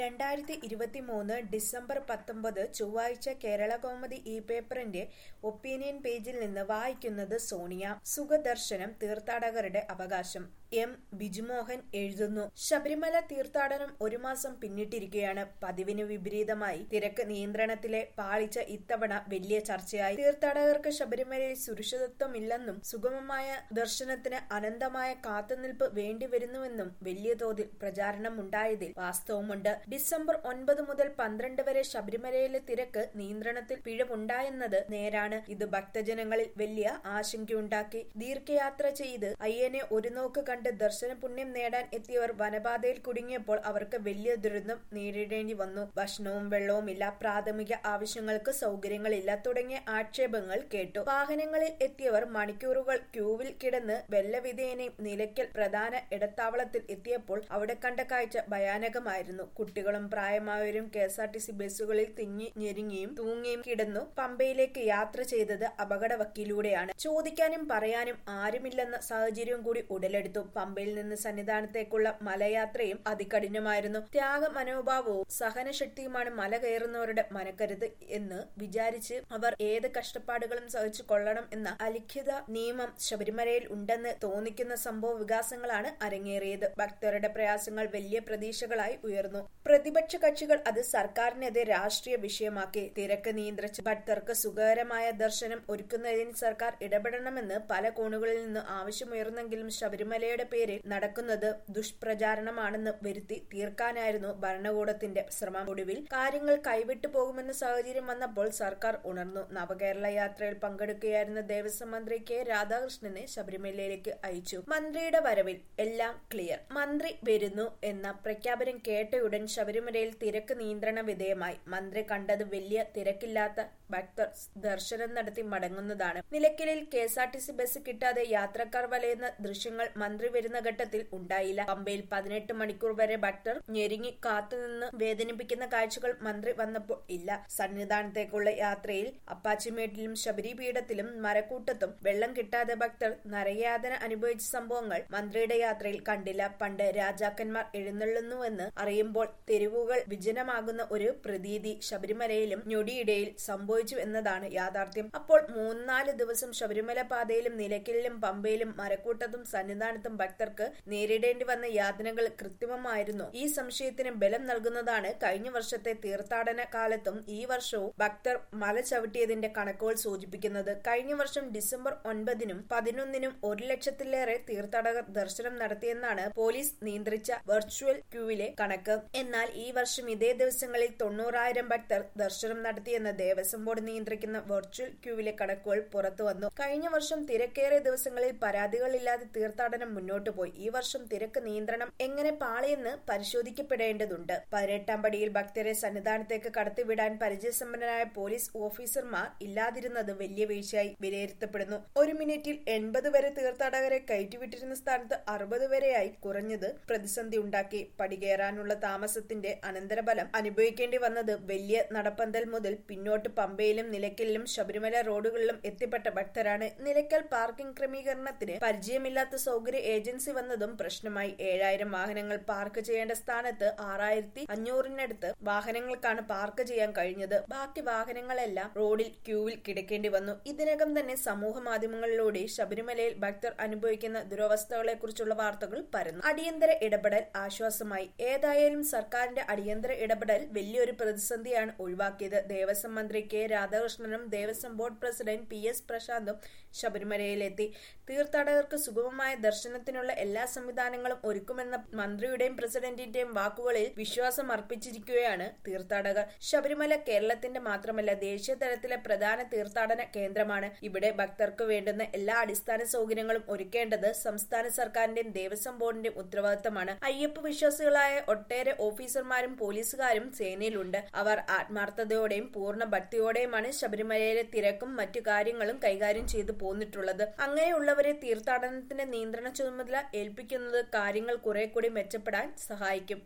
രണ്ടായിരത്തി ഇരുപത്തിമൂന്ന് ഡിസംബർ പത്തൊമ്പത് ചൊവ്വാഴ്ച കേരളകൗമുദി ഈ പേപ്പറിന്റെ ഒപ്പീനിയൻ പേജിൽ നിന്ന് വായിക്കുന്നത് സോണിയ സുഖദർശനം തീർത്ഥാടകരുടെ അവകാശം എം ബിജുമോഹൻ എഴുതുന്നു ശബരിമല തീർത്ഥാടനം ഒരു മാസം പിന്നിട്ടിരിക്കുകയാണ് പതിവിന് വിപരീതമായി തിരക്ക് നിയന്ത്രണത്തിലെ പാളിച്ച ഇത്തവണ വലിയ ചർച്ചയായി തീർത്ഥാടകർക്ക് ശബരിമലയിൽ സുരക്ഷിതത്വമില്ലെന്നും സുഗമമായ ദർശനത്തിന് അനന്തമായ കാത്തുനിൽപ്പ് വേണ്ടിവരുന്നുവെന്നും വലിയ തോതിൽ പ്രചാരണം ഉണ്ടായതിൽ വാസ്തവമുണ്ട് ഡിസംബർ ഒൻപത് മുതൽ പന്ത്രണ്ട് വരെ ശബരിമലയിലെ തിരക്ക് നിയന്ത്രണത്തിൽ പിഴവുണ്ടായെന്നത് നേരാണ് ഇത് ഭക്തജനങ്ങളിൽ വലിയ ആശങ്കയുണ്ടാക്കി ദീർഘയാത്ര ചെയ്ത് അയ്യനെ ഒരു നോക്ക് കണ്ട് ദർശന പുണ്യം നേടാൻ എത്തിയവർ വനപാതയിൽ കുടുങ്ങിയപ്പോൾ അവർക്ക് വലിയ ദുരന്തം നേരിടേണ്ടി വന്നു ഭക്ഷണവും വെള്ളവും ഇല്ല പ്രാഥമിക ആവശ്യങ്ങൾക്ക് സൗകര്യങ്ങളില്ല തുടങ്ങിയ ആക്ഷേപങ്ങൾ കേട്ടു വാഹനങ്ങളിൽ എത്തിയവർ മണിക്കൂറുകൾ ക്യൂവിൽ കിടന്ന് വെല്ലവിധേനയും നിലയ്ക്കൽ പ്രധാന ഇടത്താവളത്തിൽ എത്തിയപ്പോൾ അവിടെ കണ്ട കാഴ്ച ഭയാനകമായിരുന്നു കുട്ടികളും പ്രായമായവരും K S R T C ബസ്സുകളിൽ തിങ്ങി ഞെരുങ്ങിയും തൂങ്ങിയും കിടന്നു പമ്പയിലേക്ക് യാത്ര ചെയ്തത് അപകടവക്കിലൂടെയാണ് ചോദിക്കാനും പറയാനും ആരുമില്ലെന്ന സാഹചര്യവും കൂടി ഉടലെടുത്തു പമ്പയിൽ നിന്ന് സന്നിധാനത്തേക്കുള്ള മലയാത്രയും അതികഠിനമായിരുന്നു ത്യാഗ മനോഭാവവും സഹനശക്തിയുമാണ് മല കയറുന്നവരുടെ മനക്കരുത് എന്ന് വിചാരിച്ച് അവർ ഏത് കഷ്ടപ്പാടുകളും സഹിച്ചു കൊള്ളണം എന്ന അലിഖിത നിയമം ശബരിമലയിൽ ഉണ്ടെന്ന് തോന്നിക്കുന്ന സംഭവ വികാസങ്ങളാണ് അരങ്ങേറിയത് ഭക്തരുടെ പ്രയാസങ്ങൾ വലിയ പ്രതീക്ഷകളായി ഉയർന്നു പ്രതിപക്ഷ കക്ഷികൾ അത് സർക്കാരിനെതിരെ രാഷ്ട്രീയ വിഷയമാക്കി തിരക്ക് നിയന്ത്രിച്ച് ഭക്തർക്ക് സുഖകരമായ ദർശനം ഒരുക്കുന്നതിന് സർക്കാർ ഇടപെടണമെന്ന് പല കോണുകളിൽ നിന്ന് ആവശ്യമുയർന്നെങ്കിലും ശബരിമലയുടെ പേരിൽ നടക്കുന്നത് ദുഷ്പ്രചാരണമാണെന്ന് വരുത്തി തീർക്കാനായിരുന്നു ഭരണകൂടത്തിന്റെ ശ്രമം ഒടുവിൽ കാര്യങ്ങൾ കൈവിട്ടു പോകുമെന്ന സാഹചര്യം വന്നപ്പോൾ സർക്കാർ ഉണർന്നു നവകേരള യാത്രയിൽ പങ്കെടുക്കുകയായിരുന്ന ദേവസ്വം മന്ത്രി കെ രാധാകൃഷ്ണനെ ശബരിമലയിലേക്ക് അയച്ചു മന്ത്രിയുടെ വരവിൽ എല്ലാം ക്ലിയർ മന്ത്രി വരുന്നു എന്ന പ്രഖ്യാപനം കേട്ടയുടൻ ശബരിമലയിൽ തിരക്ക് നിയന്ത്രണ വിധേയമായി മന്ത്രി കണ്ടത് വലിയ തിരക്കില്ലാത്ത ഭക്തർ ദർശനം നടത്തി മടങ്ങുന്നതാണ് നിലയ്ക്കലിൽ K S R T C bus കിട്ടാതെ യാത്രക്കാർ വലയുന്ന ദൃശ്യങ്ങൾ മന്ത്രി വരുന്ന ഘട്ടത്തിൽ ഉണ്ടായില്ല പമ്പയിൽ പതിനെട്ട് മണിക്കൂർ വരെ ഭക്തർ ഞെരുങ്ങി കാത്തുനിന്ന് വേദനിപ്പിക്കുന്ന കാഴ്ചകൾ മന്ത്രി വന്നപ്പോൾ ഇല്ല സന്നിധാനത്തേക്കുള്ള യാത്രയിൽ അപ്പാച്ചിമേട്ടിലും ശബരിപീഠത്തിലും മരക്കൂട്ടത്തും വെള്ളം കിട്ടാതെ ഭക്തർ നരയാതന അനുഭവിച്ച സംഭവങ്ങൾ മന്ത്രിയുടെ യാത്രയിൽ കണ്ടില്ല പണ്ട് രാജാക്കന്മാർ എഴുന്നള്ളുന്നുവെന്ന് അറിയുമ്പോൾ തെരുവുകൾ വിജനമാകുന്ന ഒരു പ്രതീതി ശബരിമലയിലും ഞൊടിയിടയിൽ സംഭവിച്ചു എന്നതാണ് യാഥാർത്ഥ്യം അപ്പോൾ മൂന്നാല് ദിവസം ശബരിമല പാതയിലും നിലയ്ക്കലിലും പമ്പയിലും മരക്കൂട്ടത്തും സന്നിധാനത്തും ഭക്തർക്ക് നേരിടേണ്ടി വന്ന യാതനകൾ കൃത്രിമമായിരുന്നു ഈ സംശയത്തിന് ബലം നൽകുന്നതാണ് കഴിഞ്ഞ വർഷത്തെ തീർത്ഥാടന കാലത്തും ഈ വർഷവും ഭക്തർ മല ചവിട്ടിയതിന്റെ കണക്കുകൾ സൂചിപ്പിക്കുന്നത് കഴിഞ്ഞ വർഷം ഡിസംബർ ഒൻപതിനും പതിനൊന്നിനും ഒരു ലക്ഷത്തിലേറെ തീർത്ഥാടകർ ദർശനം നടത്തിയെന്നാണ് പോലീസ് നിയന്ത്രിച്ച വെർച്വൽ ക്യൂവിലെ കണക്ക് എന്നാൽ ഈ വർഷം ഇതേ ദിവസങ്ങളിൽ തൊണ്ണൂറായിരം ഭക്തർ ദർശനം നടത്തിയെന്ന ദേവസ്വം ബോർഡ് നിയന്ത്രിക്കുന്ന വെർച്വൽ ക്യൂവിലെ കണക്കുകൾ പുറത്തു വന്നു കഴിഞ്ഞ വർഷം തിരക്കേറിയ ദിവസങ്ങളിൽ പരാതികളില്ലാതെ തീർത്ഥാടനം മുന്നോട്ടു പോയി ഈ വർഷം തിരക്ക് നിയന്ത്രണം എങ്ങനെ പാളിയെന്ന് പരിശോധിക്കപ്പെടേണ്ടതുണ്ട് പതിനെട്ടാം പടിയിൽ ഭക്തരെ സന്നിധാനത്തേക്ക് കടത്തിവിടാൻ പരിചയസമ്പന്നരായ പോലീസ് ഓഫീസർമാർ ഇല്ലാതിരുന്നത് വലിയ വീഴ്ചയായി വിലയിരുത്തപ്പെടുന്നു ഒരു മിനിറ്റിൽ എൺപത് വരെ തീർത്ഥാടകരെ കയറ്റിവിട്ടിരുന്ന സ്ഥാനത്ത് അറുപത് വരെയായി കുറഞ്ഞത് പ്രതിസന്ധി ഉണ്ടാക്കി പടികേറാനുള്ള താമസത്തിന്റെ അനന്തരഫലം അനുഭവിക്കേണ്ടി വന്നത് വലിയ നടപ്പന്തൽ മുതൽ പിന്നോട്ട് പമ്പയിലും നിലയ്ക്കലിലും ശബരിമല റോഡുകളിലും എത്തിപ്പെട്ട ഭക്തരാണ് നിലയ്ക്കൽ പാർക്കിംഗ് ക്രമീകരണത്തിന് പരിചയമില്ലാത്ത സൗകര്യ ഏജൻസി വന്നതും പ്രശ്നമായി ഏഴായിരം വാഹനങ്ങൾ പാർക്ക് ചെയ്യേണ്ട സ്ഥാനത്ത് ആറായിരത്തി അഞ്ഞൂറിനടുത്ത് വാഹനങ്ങൾക്കാണ് പാർക്ക് ചെയ്യാൻ കഴിഞ്ഞത് ബാക്കി വാഹനങ്ങളെല്ലാം റോഡിൽ ക്യൂവിൽ കിടക്കേണ്ടി വന്നു ഇതിനകം തന്നെ സമൂഹ മാധ്യമങ്ങളിലൂടെ ശബരിമലയിൽ ഭക്തർ അനുഭവിക്കുന്ന ദുരവസ്ഥകളെ കുറിച്ചുള്ള വാർത്തകൾ പരന്നു അടിയന്തര ഇടപെടൽ ആശ്വാസമായി ഏതായാലും സർക്കാരിന്റെ അടിയന്തര ഇടപെടൽ വലിയൊരു പ്രതിസന്ധിയാണ് ഒഴിവാക്കിയത് ദേവസ്വം മന്ത്രി കെ രാധാകൃഷ്ണനും Devaswom board president P S പ്രശാന്തും ശബരിമലയിലെത്തി തീർത്ഥാടകർക്ക് സുഗമമായ ദർശനത്തിനുള്ള എല്ലാ സംവിധാനങ്ങളും ഒരുക്കുമെന്ന മന്ത്രിയുടെയും പ്രസിഡന്റിന്റെയും വാക്കുകളിൽ വിശ്വാസം അർപ്പിച്ചിരിക്കുകയാണ് തീർത്ഥാടകർ ശബരിമല കേരളത്തിന്റെ മാത്രമല്ല ദേശീയ തലത്തിലെ പ്രധാന തീർത്ഥാടന കേന്ദ്രമാണ് ഇവിടെ ഭക്തർക്ക് വേണ്ടുന്ന എല്ലാ അടിസ്ഥാന സൗകര്യങ്ങളും ഒരുക്കേണ്ടത് സംസ്ഥാന സർക്കാരിന്റെയും ദേവസ്വം ബോർഡിന്റെയും ഉത്തരവാദിത്തമാണ് അയ്യപ്പ വിശ്വാസികളായ ഒട്ടേറെ ഓഫീസർമാരും പോലീസുകാരും സേനയിലുണ്ട് അവർ ആത്മാർത്ഥതയോടെയും പൂർണ്ണ ഭക്തിയോടെയുമാണ് ശബരിമലയിലെ തിരക്കും മറ്റു കാര്യങ്ങളും കൈകാര്യം ചെയ്തു പോന്നിട്ടുള്ളത് അങ്ങനെയുള്ളവരെ തീർത്ഥാടനത്തിന്റെ നിയന്ത്രണ ചുമതല ഏൽപ്പിക്കുന്നത് കാര്യങ്ങൾ കുറെ കൂടി മെച്ചപ്പെടാൻ സഹായിക്കും